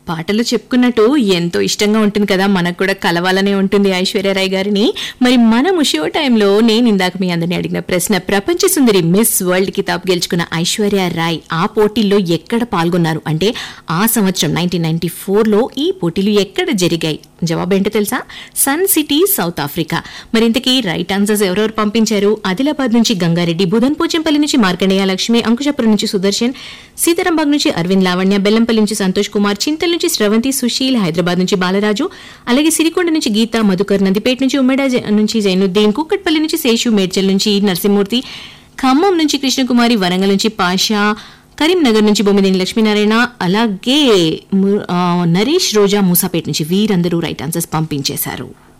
పాటలు చెప్పుకున్నట్టు ఎంతో ఇష్టంగా ఉంటుంది కదా మనకు కూడా కలవాలనే ఉంటుంది ఐశ్వర్యరాయ్ గారిని మరి మనము షో టైంలో నేను ఇందాక మీ అందరిని అడిగిన ప్రశ్న ప్రపంచ సుందరి మిస్ వరల్డ్ కితాబ్ గెలుచుకున్న ఐశ్వర్య రాయ్ ఆ పోటీల్లో ఎక్కడ పాల్గొన్నారు అంటే ఆ సంవత్సరం నైన్టీన్ నైన్టీ ఫోర్లో ఈ పోటీలు ఎక్కడ జరిగాయి జవాబు ఏంటో తెలుసా సన్ సిటీ సౌత్ ఆఫ్రికా మరి ఇంతకీ రైట్ ఆన్సర్స్ ఎవరెవరు పంపించారు ఆదిలాబాద్ నుంచి గంగారెడ్డి బుధన్ పోచంపల్లి నుంచి మార్కండేయ లక్ష్మి అంకుశాపురం నుంచి సుదర్శన్ సీతారాంబాగ్ నుంచి అరవింద్ లావణ్య బెల్లంపల్లి నుంచి సంతోష్ కుమార్ చింతల్ నుంచి స్రవంతి సుశీల్ హైదరాబాద్ నుంచి బాలరాజు అలాగే సిరికొండ నుంచి గీత మధుకర్ నందిపేట నుంచి ఉమ్మడ జ- నుంచి జైనుద్దీన్ కుక్కట్పల్లి నుంచి శేషు మేడ్చల్ నుంచి నరసింహమూర్తి ఖమ్మం నుంచి కృష్ణకుమారి వరంగల్ నుంచి పాషా కరీంనగర్ నుంచి బొమ్మిదేని లక్ష్మీనారాయణ అలాగే ము- ఆ, నరేష్ రోజా మూసాపేట నుంచి వీరందరూ రైట్ ఆన్సర్స్ పంపించేశారు